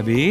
அபி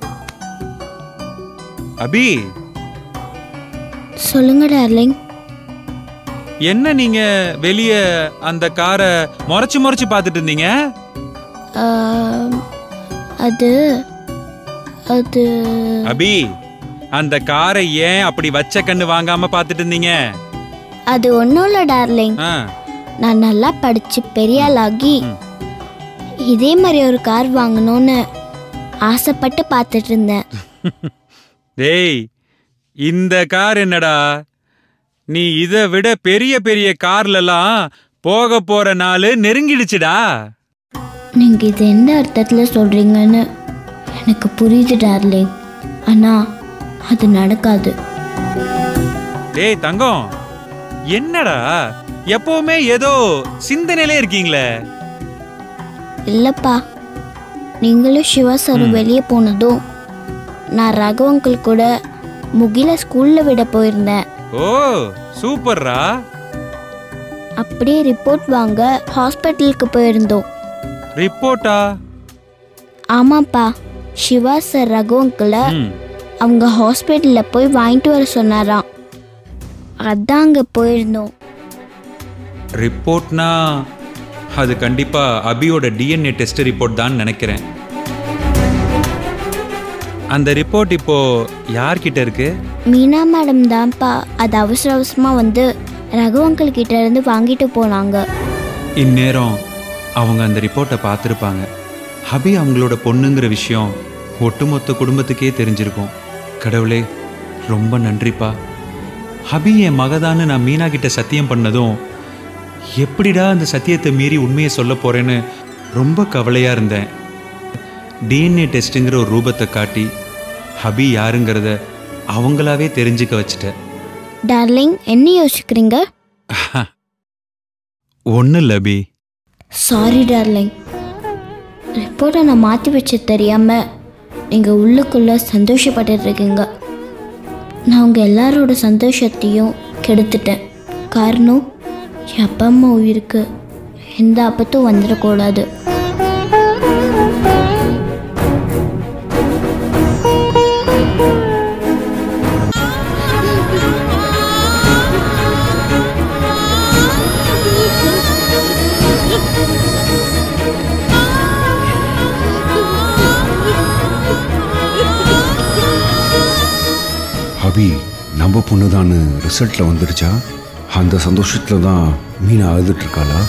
அபி சொல்லுங்க டார்லிங் என்ன நீங்க வெளிய அந்த காரை முறைச்சு முறைச்சு பார்த்துட்டு இருந்தீங்க ஆம், அது அது அபி அந்த காரை ஏன் அப்படி வச்ச கண்ணு வாங்காம பார்த்துட்டு இருந்தீங்க அது ஒன்றும் இல்லை டார்லிங் ஆ, நான் நல்லா படிச்சு பெரிய ஆளாகி ம். இதே மாதிரி ஒரு கார் வாங்கணும்னு ஆசைப்பட்டு பார்த்துட்டு இருந்தேன் டேய் இந்த கார் என்னடா நீ இதை விட பெரிய பெரிய கார்லலாம் போக போற நாள் நெருங்கிடுச்சுடா நீங்க இது எந்த அர்த்தத்துல சொல்றீங்கன்னு எனக்கு புரியுது டார்லிங் ஆனா அது நடக்காது டேய் தங்கம் என்னடா எப்பவுமே ஏதோ சிந்தனையிலே இருக்கீங்களே இல்லப்பா நீங்களும் சிவா சாரும் வெளியே போனதும் நான் ரகு அங்கிள் கூட முகில ஸ்கூல்ல விட போயிருந்தேன் ஓ சூப்பர்ரா அப்படியே ரிப்போர்ட் வாங்க ஹாஸ்பிட்டலுக்கு போயிருந்தோம் ரிப்போர்ட்டா ஆமாப்பா சிவா சார் ரகு அங்கிளை ம் அவங்க ஹாஸ்பிட்டலில் போய் வாங்கிட்டு வர சொன்னாராம் அதான் அங்கே போயிருந்தோம் ரிப்போர்ட்னா அது கண்டிப்பா அபியோட டிஎன்ஏ டெஸ்ட் ரிப்போர்ட் தான் நினைக்கிறேன் அந்த ரிப்போர்ட் இப்போ யார்கிட்ட இருக்கு மீனா மேடம் தான்ப்பா அது அவசர அவசரமாக வந்து ரகு அங்கிள் கிட்ட இருந்து வாங்கிட்டு போனாங்க இந்நேரம் அவங்க அந்த ரிப்போர்ட்டை பார்த்துருப்பாங்க அபி அவங்களோட பொண்ணுங்கிற விஷயம் ஒட்டுமொத்த குடும்பத்துக்கே தெரிஞ்சிருக்கும் கடவுளே ரொம்ப நன்றிப்பா ஹபி என் மகதான்னு நான் மீனா கிட்ட சத்தியம் பண்ணதும் எப்படிடா அந்த சத்தியத்தை மீறி உண்மையை சொல்ல போறேன்னு ரொம்ப கவலையா இருந்தேன் டிஎன்ஏ டெஸ்ட்டுங்கிற ஒரு ரூபத்தை காட்டி ஹபி யாருங்கிறத அவங்களாவே தெரிஞ்சுக்க வச்சுட்டேன் டார்லிங் என்ன யோசிக்கிறீங்க ஒன்றும் இல்லை அபி சாரி டார்லிங் ரிப்போர்ட்டை நான் மாற்றி வச்சு தெரியாமல் நீங்கள் உள்ளுக்குள்ளே சந்தோஷப்பட்டுட்டு இருக்கீங்க நான் உங்கள் எல்லாரோட சந்தோஷத்தையும் கெடுத்துட்டேன் காரணம் என் அப்பா அம்மா உயிருக்கு எந்த ஆபத்தும் வந்துடக்கூடாது அபி நம்ம பொண்ணுதான்னு ரிசல்ட்ல வந்துடுச்சா அந்த சந்தோஷத்துல தான் மீனா அழுதுட்டு இருக்காளா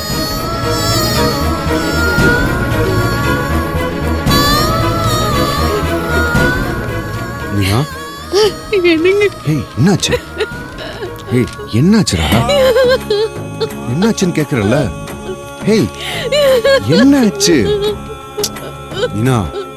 மீனா ஏய் என்னாச்சு ஏய் என்னாச்சுடா என்னாச்சுன்னு கேக்குறல்ல ஏய் என்னாச்சு மீனா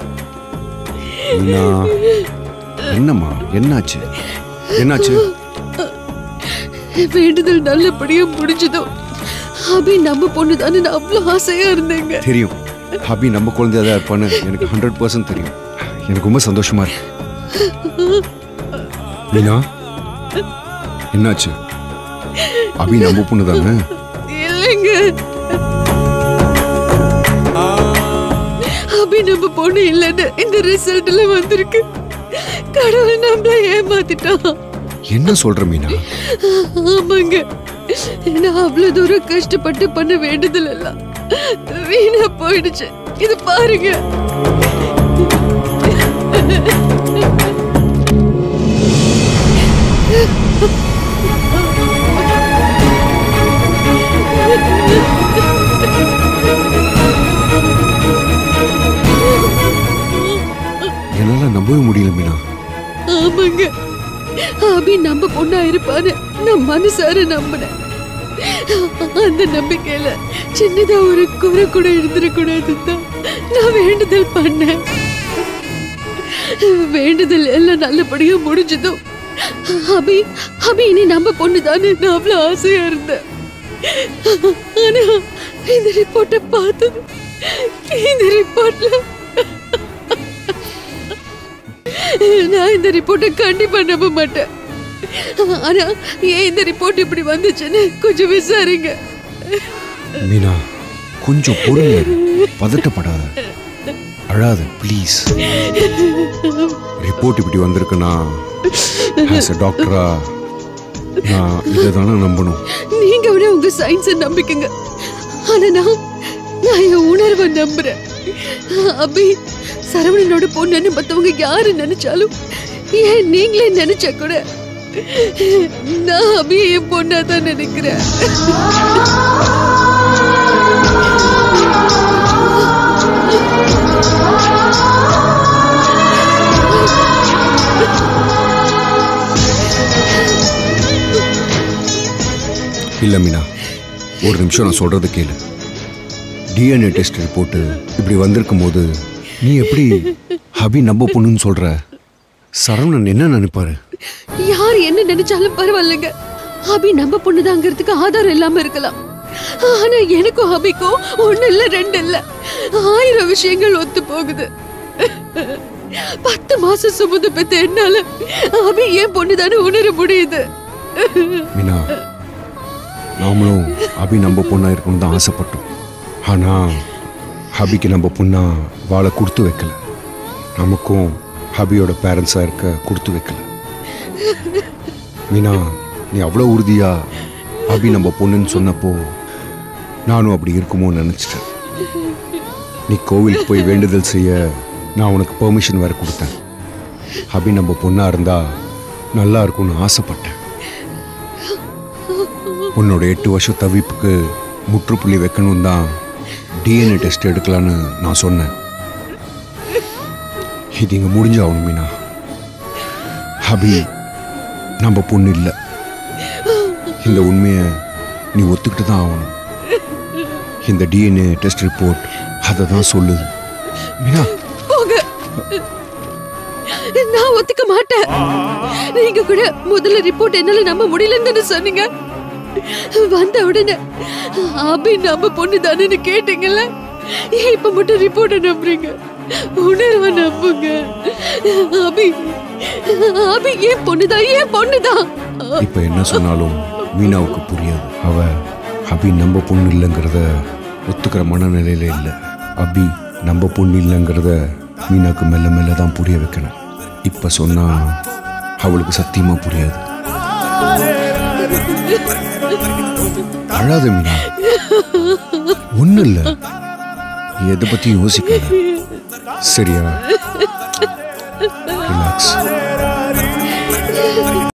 மீனா என்னம்மா என்னாச்சு என்னாச்சு வேண்டுதல் நல்லபடியா முடிஞ்சதோ அபி நம்ம பொண்ணு தானே நான் அவ்வளோ ஆசையா இருந்தேங்க தெரியும் ஹபி நம்ம குழந்தையா தான் இருப்பான்னு எனக்கு ஹண்ட்ரட் பர்சன்ட் தெரியும் எனக்கு ரொம்ப சந்தோஷமா இருக்கு மீனா என்னாச்சு அபி நம்ம பொண்ணு தானே இல்லைங்க அபி நம்ம பொண்ணு இல்லைன்னு இந்த ரிசல்ட்ல வந்திருக்கு கடவுள் நம்மள ஏமாத்திட்டான் என்ன சொல்ற மீனா ஆமாங்க நான் அவ்வளவு தூரம் கஷ்டப்பட்டு பண்ண வேண்டுதல் எல்லாம் வீணா போயிடுச்சு இது பாருங்க என்னால நம்பவே முடியல மீனா ஆமாங்க அபி நம்ம பொண்ணா இருப்பான்னு நான் மனசார நம்பினேன் அந்த நம்பிக்கையில சின்னதா ஒரு குறை கூட இருந்துடக்கூடாது தான் நான் வேண்டுதல் பண்ணேன் வேண்டுதல் எல்லாம் நல்லபடியா முடிஞ்சதும் அபி அபி இனி நம்ம பொண்ணு தானே நான் அவ்வளவு ஆசையா இருந்தேன் ஆனா இந்த ரிப்போர்ட்டை பார்த்தது இந்த ரிப்போர்ட்ல நான் இந்த ரிப்போர்ட்டை கண்டிப்பா நம்ப மாட்டேன் ஆனா ஏன் இந்த ரிப்போர்ட் இப்படி வந்துச்சுன்னு கொஞ்சம் விசாரிங்க மீனா கொஞ்சம் பொறுமையா இரு. பதட்டப்படாத அழாத ப்ளீஸ் ரிப்போர்ட் இப்படி வந்திருக்குன்னா ஆஸ் எ டாக்டரா நான் இதை தானே நம்பணும் நீங்க விட உங்க சயின்ஸ நம்பிக்கங்க ஆனா நான் நான் என் உணர்வை நம்புறேன் அபி சரவணனோட பொண்ணுன்னு மத்தவங்க யாரு நினைச்சாலும் ஏன் நீங்களே நினைச்சா கூட நான் அபியை என் பொண்ணா தான் நினைக்கிறேன் இல்லை மீனா ஒரு நிமிஷம் நான் சொல்றது கேளு டிஎன்ஏ டெஸ்ட் ரிப்போர்ட்டு இப்படி வந்திருக்கும் போது நீ எப்படி ஹபி நம்ப பொண்ணுன்னு சொல்ற சரவணன் என்ன நினைப்பாரு யார் என்ன நினைச்சாலும் பரவாயில்லைங்க அபி நம்ம பொண்ணுதாங்கிறதுக்கு ஆதாரம் இல்லாம இருக்கலாம் ஆனா எனக்கும் அபிக்கும் ஒண்ணு இல்ல ரெண்டு இல்ல ஆயிரம் விஷயங்கள் ஒத்து போகுது பத்து மாசம் சுமந்து பெத்த என்னால அபி ஏன் பொண்ணுதானே உணர முடியுது மீனா நாமளும் ஹபி நம்ம பொண்ணா இருக்கணும்னு தான் ஆசைப்பட்டோம் ஆனா ஹபிக்கு நம்ம பொண்ணா வாழை கொடுத்து வைக்கல நமக்கும் ஹபியோட பேரண்ட்ஸாக இருக்க கொடுத்து வைக்கல மீனா நீ அவ்வளோ உறுதியா ஹபி நம்ம பொண்ணுன்னு சொன்னப்போ நானும் அப்படி இருக்குமோன்னு நினச்சிட்டேன் நீ கோவிலுக்கு போய் வேண்டுதல் செய்ய நான் உனக்கு பெர்மிஷன் வேற கொடுத்தேன் ஹபி நம்ம பொண்ணா இருந்தா நல்லா இருக்கும்னு ஆசைப்பட்டேன் உன்னோட எட்டு வருஷம் தவிப்புக்கு முற்றுப்புள்ளி வைக்கணும் தான் டிஎன்ஏ டெஸ்ட் எடுக்கலான்னு நான் சொன்னேன் இது இங்கே முடிஞ்சாகணும் மீனா ஹபி நம்ம பொண்ணு இல்லை இந்த உண்மையை நீ ஒத்துக்கிட்டு தான் ஆகணும் இந்த டிஎன்ஏ டெஸ்ட் ரிப்போர்ட் அதை தான் சொல்லுது மீனா போங்க நான் ஒத்துக்க மாட்டேன் நீங்க கூட முதல்ல ரிப்போர்ட் என்னால நம்ப முடியலன்னு சொன்னீங்க வந்த உடனே அபி நம்ம பொண்ணு தானேன்னு கேட்டீங்கல்ல இப்ப மட்டும் ரிப்போர்ட்டை நம்புறீங்க உணர்வை நம்புங்க அபி அபி ஏன் பொண்ணுதான் ஏன் பொண்ணுதான் இப்போ என்ன சொன்னாலும் மீனாவுக்கு புரியாது அவ அபி நம்ம பொண்ணு இல்லைங்கிறத ஒத்துக்கிற மனநிலையில இல்லை அபி நம்ம பொண்ணு இல்லைங்கிறத மீனாவுக்கு மெல்ல மெல்ல தான் புரிய வைக்கணும் இப்போ சொன்னா அவளுக்கு சத்தியமா புரியாது அழாத மீனா ஒன்றும் இல்லை எதை பத்தி யோசிக்காத சரியா ரிலாக்ஸ்